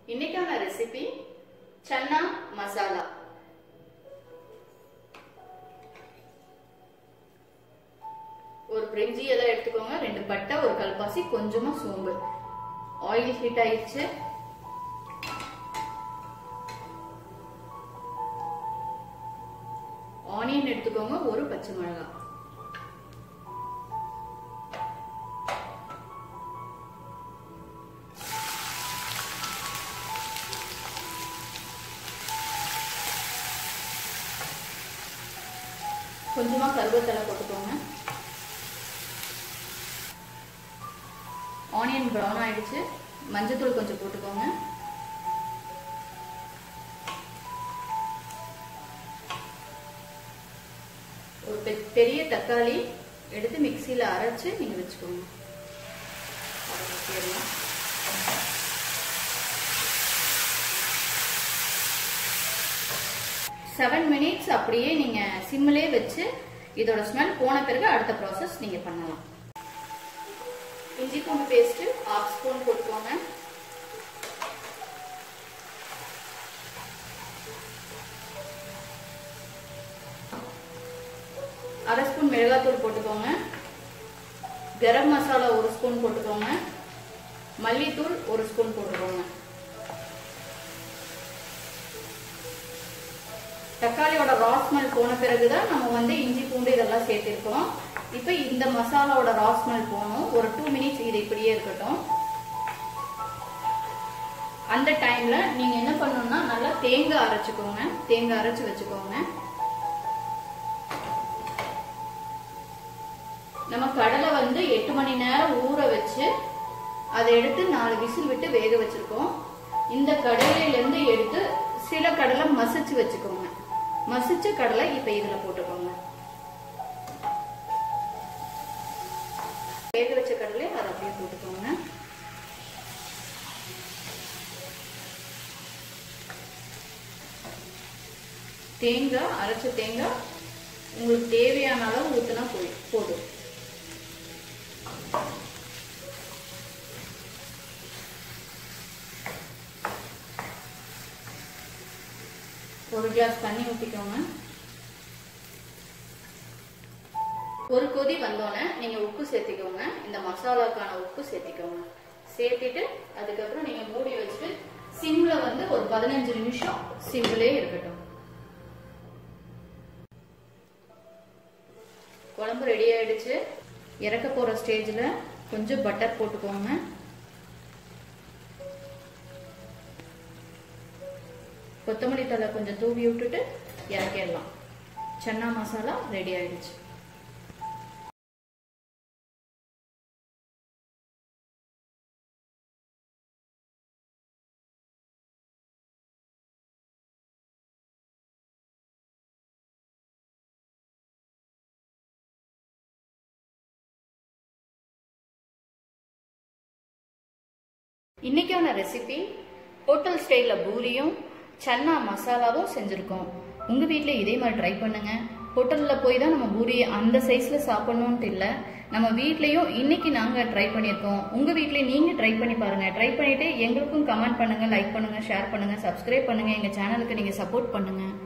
இன்னைக்கான ரெசிபி சன்னா மசாலா ஒரு பிரிஞ்சி எல்லாம் எடுத்துக்கோங்க ரெண்டு பட்டை ஒரு கல்பாசி கொஞ்சமா சோம்பு ஆயில் ஹீட் ஆயிடுச்சு ஆனியன் எடுத்துக்கோங்க ஒரு பச்சை மிளகாய் கொஞ்சமா கருவேப்பிலை போட்டுக்கோங்க ஆனியன் ப்ரௌன் ஆயிடுச்சு மஞ்சத்தூள் கொஞ்சம் போட்டுக்கோங்க ஒரு பெ- பெரிய தக்காளி எடுத்து மிக்சியில அரைச்சு நீங்க வச்சுக்கோங்க அதை ஊத்திடலாம். செவன் மினிட்ஸ் அப்படியே நீங்க சிம்மிலே வச்சு இதோட ஸ்மெல் போன பிறகு அடுத்த ப்ராசஸ் நீங்க பண்ணலாம் இஞ்சி பூண்டு பேஸ்ட் ஹாஃப் ஸ்பூன் போட்டுக்கோங்க அரை ஸ்பூன் மிளகாத்தூள் போட்டுக்கோங்க கரம் மசாலா ஒரு ஸ்பூன் போட்டுக்கோங்க மல்லித்தூள் ஒரு ஸ்பூன் போட்டுக்கோங்க தக்காளியோட ராஸ்மெல் போன பிறகுதான் நம்ம வந்து இஞ்சி பூண்டு இதெல்லாம் சேர்த்திருக்கோம் இப்போ இந்த மசாலாவோட ராஸ்மெல் போகணும் ஒரு டூ மினிட்ஸ் இது இப்படியே இருக்கட்டும் அந்த டைம்ல நீங்க என்ன பண்ணணும்னா நல்லா தேங்காய் அரைச்சுக்கோங்க தேங்காய் அரைச்சு வச்சுக்கோங்க நம்ம கடலை வந்து எட்டு மணி நேரம் ஊற வச்சு அதை எடுத்து நாலு விசில் விட்டு வேக வச்சிருக்கோம் இந்த கடலையில இருந்து எடுத்து சில கடலை மசிச்சு வச்சுக்கோங்க மசிச்ச கடலை இப்ப இதுல போட்டுக்கோங்க வேக வச்ச கடலை அதை அப்படியே போட்டுக்கோங்க தேங்காய் அரைச்ச தேங்காய் உங்களுக்கு தேவையான அளவு ஊத்துனா போய் போதும் ஒரு கிளாஸ் தண்ணி ஊற்றிக்கோங்க ஒரு கொதி வந்தோடனே நீங்க உப்பு சேர்த்திக்கோங்க இந்த மசாலாக்கான உப்பு சேர்த்திக்கோங்க சேர்த்திட்டு அதுக்கப்புறம் நீங்க மூடி வச்சுட்டு சிம்ல வந்து ஒரு பதினஞ்சு நிமிஷம் சிம்லே இருக்கட்டும் குழம்பு ரெடி ஆயிடுச்சு இறக்க போற ஸ்டேஜ்ல கொஞ்சம் பட்டர் போட்டுக்கோங்க கொத்தமல்லி தழை கொஞ்சம் தூவி விட்டுட்டு இறக்கிடலாம் சன்னா மசாலா ரெடி ஆயிடுச்சு இன்னைக்கான ரெசிபி ஹோட்டல் ஸ்டைல்ல பூரியும் சன்னா மசாலாவும் செஞ்சிருக்கோம் உங்க வீட்ல இதே மாதிரி ட்ரை பண்ணுங்க ஹோட்டல்ல போய் தான் நம்ம பூரி அந்த சைஸ்ல சாப்பிடணும்ட்டு இல்ல நம்ம வீட்லயும் இன்னைக்கு நாங்க ட்ரை பண்ணியிருக்கோம் உங்க வீட்லயும் நீங்க ட்ரை பண்ணி பாருங்க ட்ரை பண்ணிட்டு எங்களுக்கும் கமெண்ட் பண்ணுங்க லைக் பண்ணுங்க ஷேர் பண்ணுங்க சப்ஸ்கிரைப் பண்ணுங்க எங்க சேனலுக்கு நீங்க சப்போர்ட் பண்ணுங்க